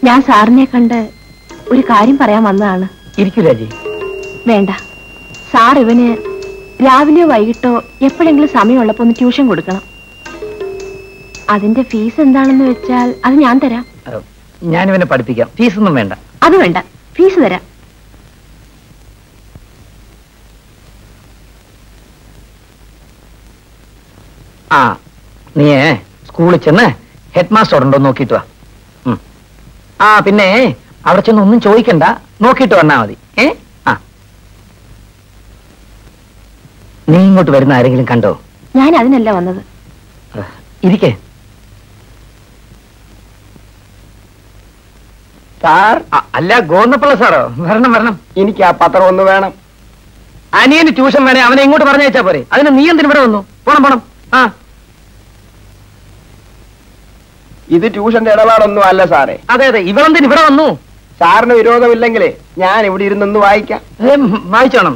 ഞാൻ സാറിനെ കണ്ട് ഒരു കാര്യം പറയാൻ വന്നതാണ് ഇരിക്കൂ രാജി വേണ്ട സാർ ഇവന് രാവിലെയോ വൈകിട്ടോ എപ്പോഴെങ്കിലും സമയമുള്ളപ്പോ ഒന്ന് ട്യൂഷൻ കൊടുക്കണം അതിന്റെ ഫീസ് എന്താണെന്ന് വെച്ചാൽ അത് ഞാൻ തരാം ഞാനിവനെ പഠിപ്പിക്കാം ഫീസൊന്നും വേണ്ട അത് വേണ്ട ഫീസ് തരാം ആ നീ സ്കൂളിൽ ചെന്ന് ഹെഡ് മാസ്റ്റർ ഉണ്ടോ നോക്കിയിട്ട് വാ ഉം. ആ പിന്നെ അവിടെ ചെന്ന് ഒന്നും ചോദിക്കണ്ട നോക്കിയിട്ട് വന്നാ മതി ഏ ആ നീ ഇങ്ങോട്ട് വരുന്ന ആരെങ്കിലും കണ്ടോ ഞാൻ അതിനല്ല വന്നത് ഇരിക്കേ സാർ അല്ല ഗോന്നപ്പിള്ള സാറോ വരണം വരണം എനിക്ക് ആ പത്രം ഒന്ന് വേണം അനിയന് ട്യൂഷൻ വേണേ അവനെ ഇങ്ങോട്ട് പറഞ്ഞയച്ചാ പോരെ അതിന് നീ എന്തിനു ഇവിടെ വന്നു പോണം പോണം ആ ഇത് ട്യൂഷന്റെ ഇടപാടൊന്നും അല്ല സാറേ അതെ അതെ ഇവളെന്തിന് ഇവിടെ വന്നു സാറിന് വിരോധമില്ലെങ്കിലേ ഞാൻ ഇവിടെ ഇരുന്നൊന്ന് വായിക്കാം ഏ, വായിച്ചോണം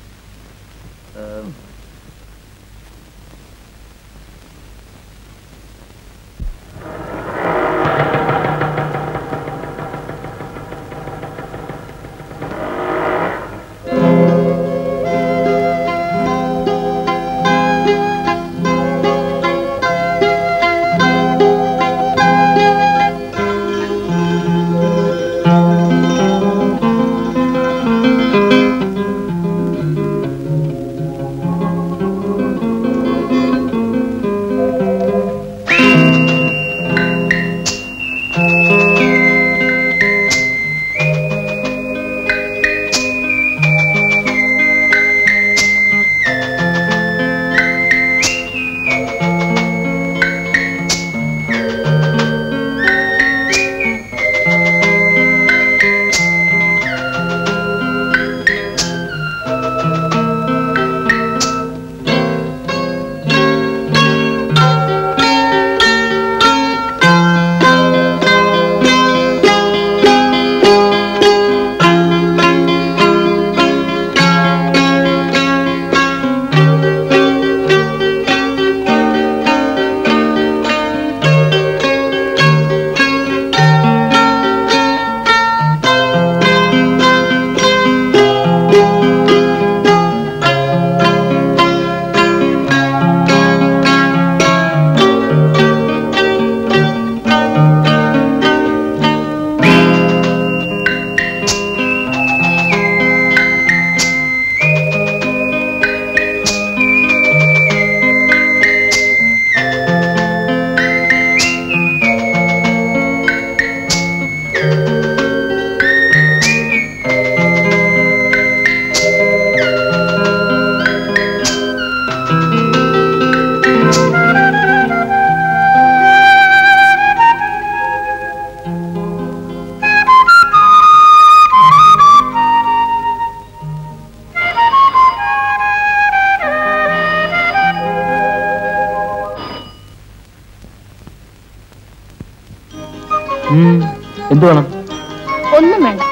എന്തു വേണം ഒന്നും വേണ്ട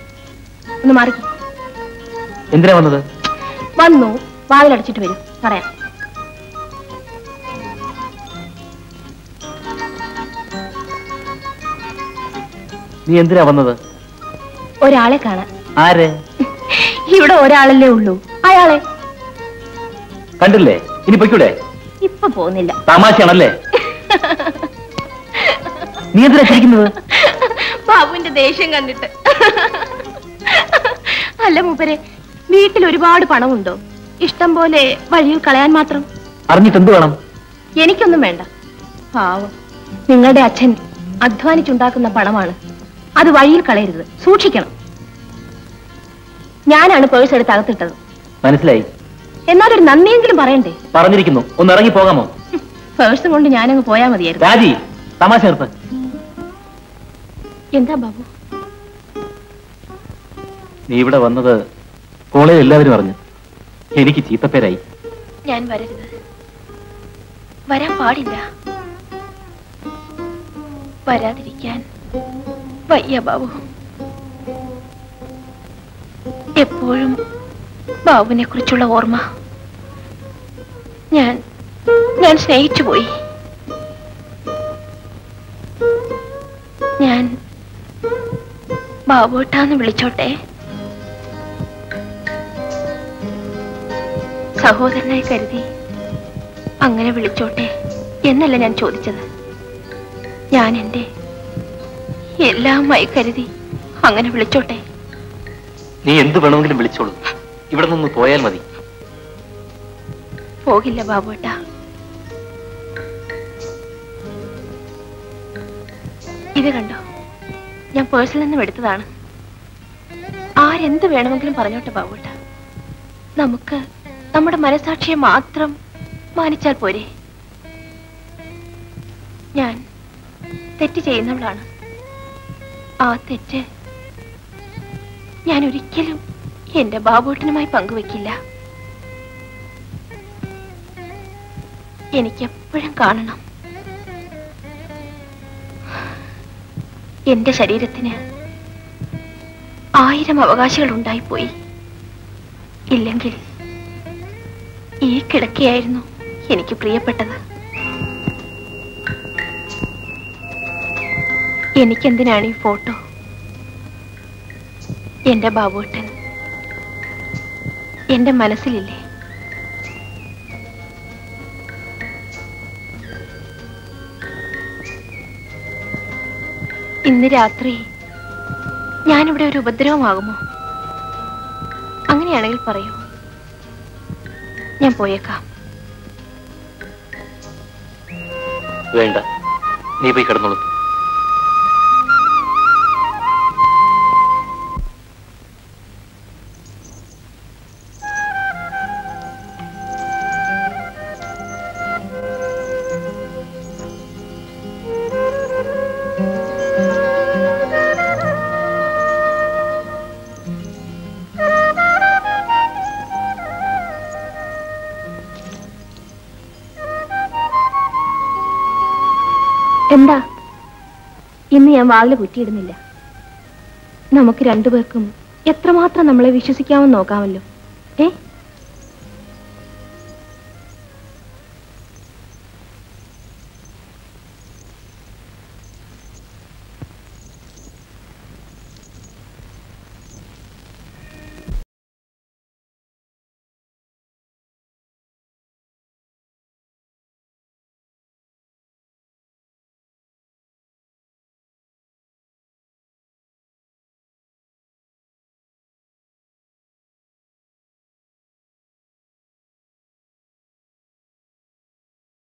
ഒന്ന് മാറി എന്തിനാ വന്നത് വന്നു വാതിലടച്ചിട്ട് വരും പറയാം നീ എന്തിനാ വന്നത് ഒരാളെ കാണാൻ ആര് ഇവിടെ ഒരാളല്ലേ ഉള്ളൂ അയാളെ കണ്ടില്ലേ ഇനി പൊയ്ക്കൂടെ ഇപ്പൊ പോകുന്നില്ല തമാശയാണല്ലേ നീ എന്തിനാ ചിരിക്കുന്നത് ബാബുവിന്റെ ദേഷ്യം കണ്ടിട്ട് അല്ല മൂപ്പരെ വീട്ടിൽ ഒരുപാട് പണമുണ്ടോ ഇഷ്ടം പോലെ വഴിയിൽ കളയാൻ മാത്രം അറിഞ്ഞിട്ട് എന്ത് വേണം എനിക്കൊന്നും വേണ്ട പാവം നിങ്ങളുടെ അച്ഛൻ അധ്വാനിച്ചുണ്ടാക്കുന്ന പണമാണ് അത് വഴിയിൽ കളയരുത് സൂക്ഷിക്കണം ഞാനാണ് പേഴ്സ് എടുത്ത് അകത്തിട്ടത് മനസ്സിലായി എന്നാലൊരു നന്ദിയെങ്കിലും പറയണ്ടേ പറഞ്ഞിരിക്കുന്നു ഒന്ന് ഇറങ്ങി പോകാമോ പേഴ്സും കൊണ്ട് ഞാനങ്ങ് പോയാ മതിയായിരുന്നു രാജി തമാശ നിർത്ത് എന്താ ബാബു നീ ഇവിടെ വന്നത് കോളേജിൽ എല്ലാവരും അറിഞ്ഞു എനിക്ക് ചീത്തപ്പേരായി ഞാൻ വരരുത് വരാൻ പാടില്ല വരാതിരിക്കാൻ വയ്യ ബാബു എപ്പോഴും ബാബുവിനെ കുറിച്ചുള്ള ഓർമ്മ ഞാൻ ഞാൻ സ്നേഹിച്ചു പോയി ഞാൻ ബാബുട്ടാന്ന് വിളിച്ചോട്ടെ സഹോദരനായി കരുതി അങ്ങനെ വിളിച്ചോട്ടെ എന്നല്ല ഞാൻ ചോദിച്ചത് ഞാൻ എന്റെ എല്ലാമായി കരുതി അങ്ങനെ വിളിച്ചോട്ടെ നീ എന്ത് വേണമെങ്കിലും വിളിച്ചോളൂ ഇവിടെ നിന്ന് പോയാൽ മതി പോകില്ല ബാബുട്ടാ ഇത് കണ്ടോ ഞാൻ പേഴ്സിൽ നിന്നും എടുത്തതാണ് ആരെന്ത് വേണമെങ്കിലും പറഞ്ഞോട്ടെ ബാബുട്ട നമുക്ക് നമ്മുടെ മനസാക്ഷിയെ മാത്രം മാനിച്ചാൽ പോരെ ഞാൻ തെറ്റ് ചെയ്യുന്നവളാണ് ആ തെറ്റ് ഞാൻ ഒരിക്കലും എന്റെ ബാബുട്ടനുമായി പങ്കുവെക്കില്ല എനിക്കെപ്പോഴും കാണണം എന്റെ ശരീരത്തിന് ആയിരം അവകാശികൾ ഉണ്ടായിപ്പോയി ഇല്ലെങ്കിൽ ഈ കിടക്കയായിരുന്നു എനിക്ക് പ്രിയപ്പെട്ടത് എനിക്കെന്തിനാണ് ഈ ഫോട്ടോ എന്റെ ബാബുട്ടൻ എന്റെ മനസ്സിലില്ലേ ഇന്ന് രാത്രി ഞാനിവിടെ ഒരു ഉപദ്രവമാകുമോ അങ്ങനെയാണെങ്കിൽ പറയൂ ഞാൻ പോയേക്കാം വേണ്ട നീ പോയി കിടന്നോളൂ എന്താ ഇന്ന് ഞാൻ വാതില് കുറ്റിയിടുന്നില്ല നമുക്ക് രണ്ടുപേർക്കും എത്രമാത്രം നമ്മളെ വിശ്വസിക്കാമെന്ന് നോക്കാമല്ലോ ഏ